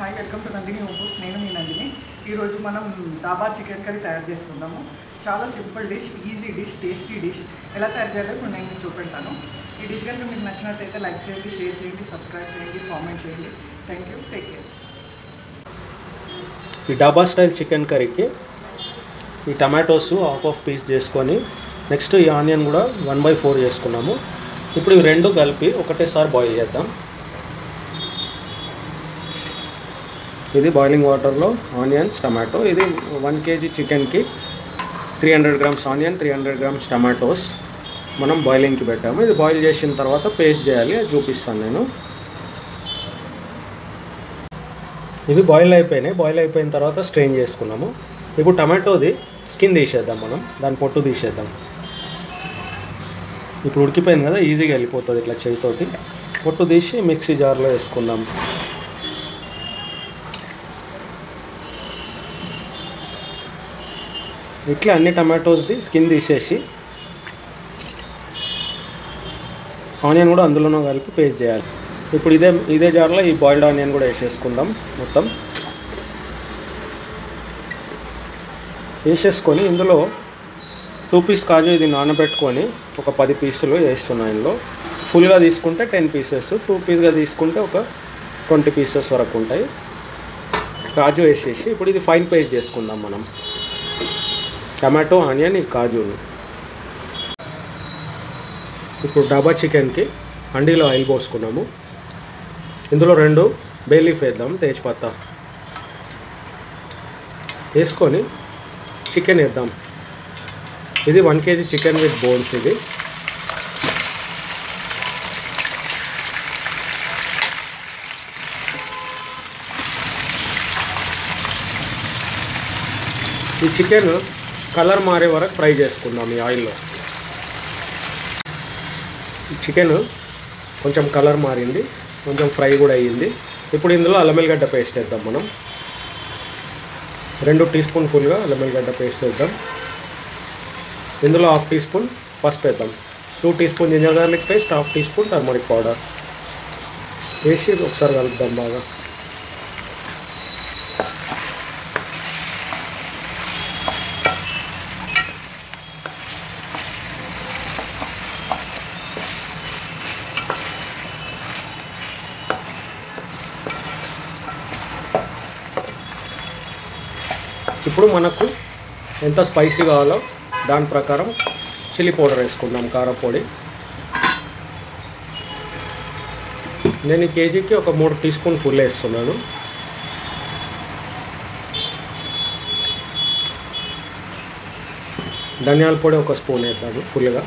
hi welcome to Nandini home foods నేను మీ నందిని ఈరోజు మనం దాబా చికెన్ కర్రీ తయారు చేసుకుందాము చాలా simple dish easy dish tasty dish ఎలా తయారు చేయాలో ఇప్పుడు నేను మీకు చూపెడతాను ఈ డిష్ కనుక మీకు నచ్చినట్టయితే లైక్ చేయండి షేర్ చేయండి సబ్స్క్రైబ్ చేయండి కామెంట్ చేయండి థ్యాంక్ యూ టేక్ కేర్ ఈ డాబా స్టైల్ చికెన్ కర్రీకి ఈ టమాటోస్ హాఫ్ ఆఫ్ పీస్ చేసుకొని నెక్స్ట్ ఈ ఆనియన్ కూడా వన్ బై ఫోర్ చేసుకున్నాము ఇప్పుడు ఇవి రెండు కలిపి ఒకటేసారి బాయిల్ చేద్దాం ఇది బాయిలింగ్ వాటర్లో ఆనియన్స్ టమాటో ఇది వన్ కేజీ చికెన్కి three hundred grams onion three hundred grams tomatoes మనం బాయిలింగ్కి పెట్టాము ఇది బాయిల్ చేసిన తర్వాత పేస్ట్ చేయాలి అది చూపిస్తాను నేను ఇవి బాయిల్ అయిపోయినాయి బాయిల్ అయిపోయిన తర్వాత స్ట్రెయిన్ చేసుకున్నాము ఇప్పుడు టమాటోది స్కిన్ తీసేద్దాం మనం దాని పొట్టు తీసేద్దాం ఇప్పుడు ఉడికిపోయింది కదా ఈజీగా వెళ్ళిపోతుంది ఇట్లా చేయితోటి పొట్టు తీసి మిక్సీ జార్లో వేసుకుందాం ఇట్లా అన్ని టమాటోస్ది స్కిన్ తీసేసి ఆనియన్ కూడా అందులోనూ కలిపి పేస్ట్ చేయాలి ఇప్పుడు ఇదే ఇదే జార్లో ఈ బాయిల్డ్ ఆనియన్ కూడా వేసేసుకుందాం మొత్తం వేసేసుకొని ఇందులో టూ పీస్ కాజు ఇది నానబెట్టుకొని ఒక పది పీసులు వేస్తున్నాను ఇందులో ఫుల్గా తీసుకుంటే టెన్ పీసెస్ టూ పీస్గా తీసుకుంటే ఒక ట్వంటీ పీసెస్ వరకు ఉంటాయి కాజు వేసేసి ఇప్పుడు ఇది ఫైన్ పేస్ట్ చేసుకుందాం మనం టమాటో ఆనియన్ ఈ కాజుని ఇప్పుడు డబా చికెన్కి అండీలో ఆయిల్ పోసుకున్నాము ఇందులో రెండు బేలీఫ్ వేద్దాం తేజ్పత్తా వేసుకొని చికెన్ వేద్దాం ఇది one kg chicken with bones ఇది ఈ చికెన్ కలర్ మారే వరకు ఫ్రై చేసుకుందాం ఈ ఆయిల్లో చికెన్ కొంచెం కలర్ మారింది కొంచెం ఫ్రై కూడా అయ్యింది ఇప్పుడు ఇందులో అల్లం వెల్లిగడ్డ పేస్ట్ వేద్దాం మనం రెండు టీ స్పూన్ ఫుల్గా అల్లం వెల్లిగడ్డ పేస్ట్ వేద్దాం ఇందులో హాఫ్ టీ స్పూన్ పసుపు వేద్దాం two teaspoon ginger garlic paste half teaspoon turmeric powder వేసి ఒకసారి కలుపుదాం బాగా ఇప్పుడు మనకు ఎంత స్పైసీ కావాలో దాని ప్రకారం చిల్లీ పౌడర్ వేసుకుందాం కారపొడి నేను ఈ కేజీకి ఒక మూడు టీ స్పూన్ ఫుల్ వేస్తున్నాను ధనియాల పొడి ఒక స్పూన్ వేద్దాము ఫుల్గా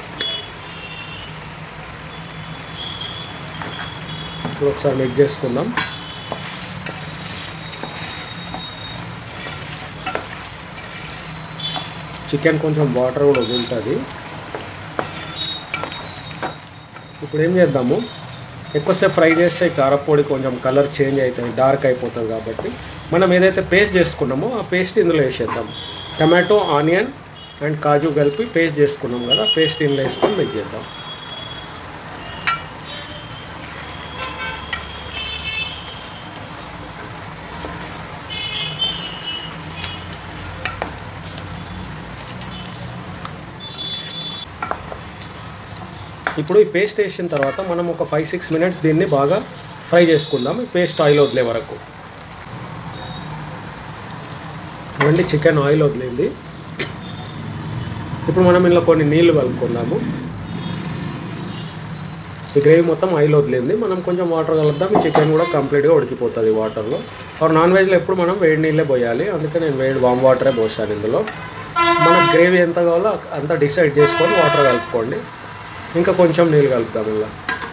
ఇప్పుడు ఒకసారి మిక్స్ చేసుకుందాం చికెన్ కొంచెం వాటర్ కూడా వదులుతుంది ఇప్పుడు ఏం చేద్దాము ఎక్కువసేపు ఫ్రై చేస్తే కారపొడి కొంచెం కలర్ చేంజ్ అవుతుంది డార్క్ అయిపోతుంది కాబట్టి మనం ఏదైతే పేస్ట్ చేసుకున్నామో ఆ పేస్ట్ ఇందులో వేసేద్దాం టమాటో ఆనియన్ అండ్ కాజు కలిపి పేస్ట్ చేసుకున్నాం కదా పేస్ట్ ఇందులో వేసుకొని మిక్స్ చేద్దాం ఇప్పుడు ఈ పేస్ట్ వేసిన తర్వాత మనం ఒక ఫైవ్ సిక్స్ మినిట్స్ దీన్ని బాగా ఫ్రై చేసుకుందాం ఈ పేస్ట్ ఆయిల్ వదిలే వరకు ఇవన్నీ చికెన్ ఆయిల్ వదిలింది ఇప్పుడు మనం ఇందులో కొన్ని నీళ్లు కలుపుకుందాము ఈ గ్రేవీ మొత్తం ఆయిల్ వదిలింది మనం కొంచెం వాటర్ కలుపుదాం ఈ చికెన్ కూడా కంప్లీట్గా ఉడికిపోతుంది వాటర్లో ఆర్ నాన్ వెజ్లో ఎప్పుడు మనం వేడి నీళ్ళే పోయాలి అందుకే నేను వేడి వామ్ వాటరే పోసాను ఇందులో మన గ్రేవీ ఎంత కావాలో అంత డిసైడ్ చేసుకొని వాటర్ కలుపుకోండి ఇంకా కొంచెం నీళ్ళు కలుపుతాం ఇలా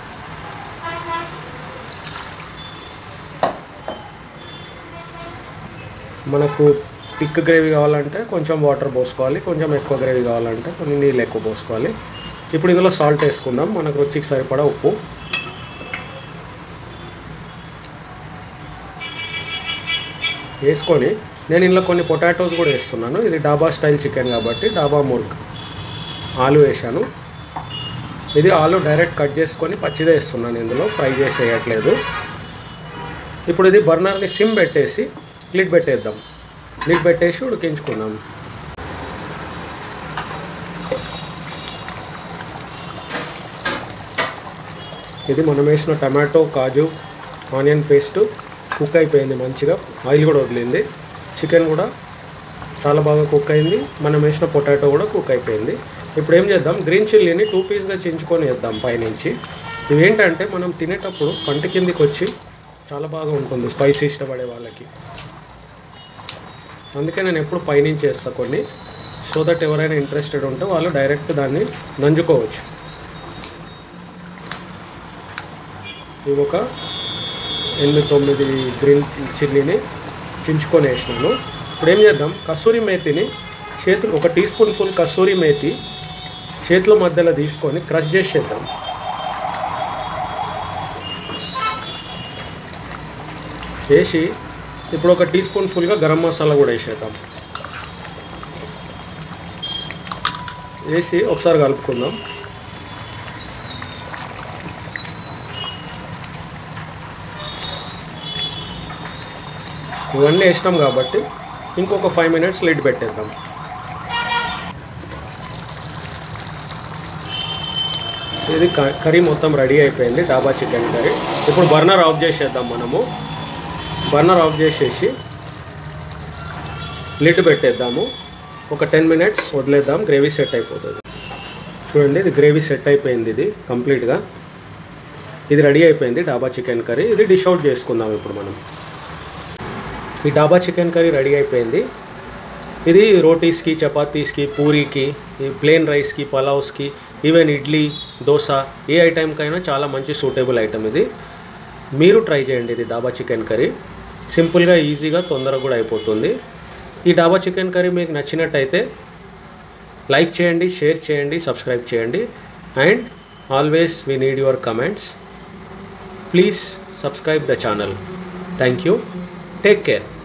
మనకు థిక్ గ్రేవీ కావాలంటే కొంచెం వాటర్ పోసుకోవాలి కొంచెం ఎక్కువ గ్రేవీ కావాలంటే కొన్ని నీళ్ళు ఎక్కువ పోసుకోవాలి ఇప్పుడు ఇందులో సాల్ట్ వేసుకుందాం మనకు రుచికి సరిపడా ఉప్పు వేసుకొని నేను ఇందులో కొన్ని పొటాటోస్ కూడా వేస్తున్నాను ఇది డాబా స్టైల్ చికెన్ కాబట్టి డాబా ముర్గ్ ఆలు వేసాను ఇది ఆలు డైరెక్ట్ కట్ చేసుకొని పచ్చిదే వేస్తున్నాను ఇందులో ఫ్రై చేసి వేయట్లేదు ఇప్పుడు ఇది బర్నర్ని సిమ్ పెట్టేసి లిడ్ పెట్టేద్దాం లిడ్ పెట్టేసి ఉడికించుకుందాం ఇది మనం వేసిన టమాటో కాజు ఆనియన్ పేస్ట్ కుక్ అయిపోయింది మంచిగా ఆయిల్ కూడా వదిలింది చికెన్ కూడా చాలా బాగా కుక్ అయింది మనం వేసిన పొటాటో కూడా కుక్ అయిపోయింది ఇప్పుడు ఏం చేద్దాం గ్రీన్ చిల్లీని టూ పీస్గా చించుకొని వేద్దాం పైనుంచి ఇవేంటంటే మనం తినేటప్పుడు పంట కిందికి వచ్చి చాలా బాగా ఉంటుంది స్పైసీ ఇష్టపడే వాళ్ళకి అందుకే నేను ఎప్పుడు పైనుంచి వేస్తా కొన్ని సో దట్ ఎవరైనా ఇంట్రెస్టెడ్ ఉంటే వాళ్ళు డైరెక్ట్ దాన్ని నంజుకోవచ్చు ఇవి ఒక ఎనిమిది తొమ్మిది గ్రీన్ చిల్లీని చించుకొని వేసినాను ఇప్పుడు ఏం చేద్దాం కసూరి మేతిని చేతులు ఒక teaspoon full kasuri methi చేతుల మధ్యలో తీసుకొని క్రష్ చేసేద్దాం వేసి ఇప్పుడు ఒక టీ స్పూన్ ఫుల్గా గరం మసాలా కూడా వేసేద్దాం వేసి ఒకసారి కలుపుకుందాం ఇవన్నీ వేసినాం కాబట్టి ఇంకొక ఫైవ్ మినిట్స్ లిడ్ పెట్టేద్దాం ఇది క- కర్రీ మొత్తం రెడీ అయిపోయింది డాబా చికెన్ కర్రీ ఇప్పుడు బర్నర్ ఆఫ్ చేసేద్దాం మనము బర్నర్ ఆఫ్ చేసేసి లిడ్ పెట్టేద్దాము ఒక టెన్ మినిట్స్ వదిలేద్దాం గ్రేవీ సెట్ అయిపోతుంది చూడండి ఇది గ్రేవీ సెట్ అయిపోయింది ఇది కంప్లీట్గా ఇది రెడీ అయిపోయింది డాబా చికెన్ కర్రీ ఇది డిష్ అవుట్ చేసుకుందాం ఇప్పుడు మనం ఈ డాబా చికెన్ కర్రీ రెడీ అయిపోయింది ఇది రోటీస్కి చపాతీస్కి పూరీకి ఈ ప్లేన్ రైస్కి పలావ్స్కి ఈవెన్ ఇడ్లీ దోశ ఏ ఐటెంకైనా చాలా మంచి సూటబుల్ ఐటమ్ ఇది మీరు ట్రై చేయండి ఇది డాబా చికెన్ కర్రీ సింపుల్గా ఈజీగా తొందరగా కూడా అయిపోతుంది ఈ డాబా చికెన్ కర్రీ మీకు నచ్చినట్టయితే లైక్ చేయండి షేర్ చేయండి సబ్స్క్రైబ్ చేయండి and always we need your comments please subscribe the channel thank you take care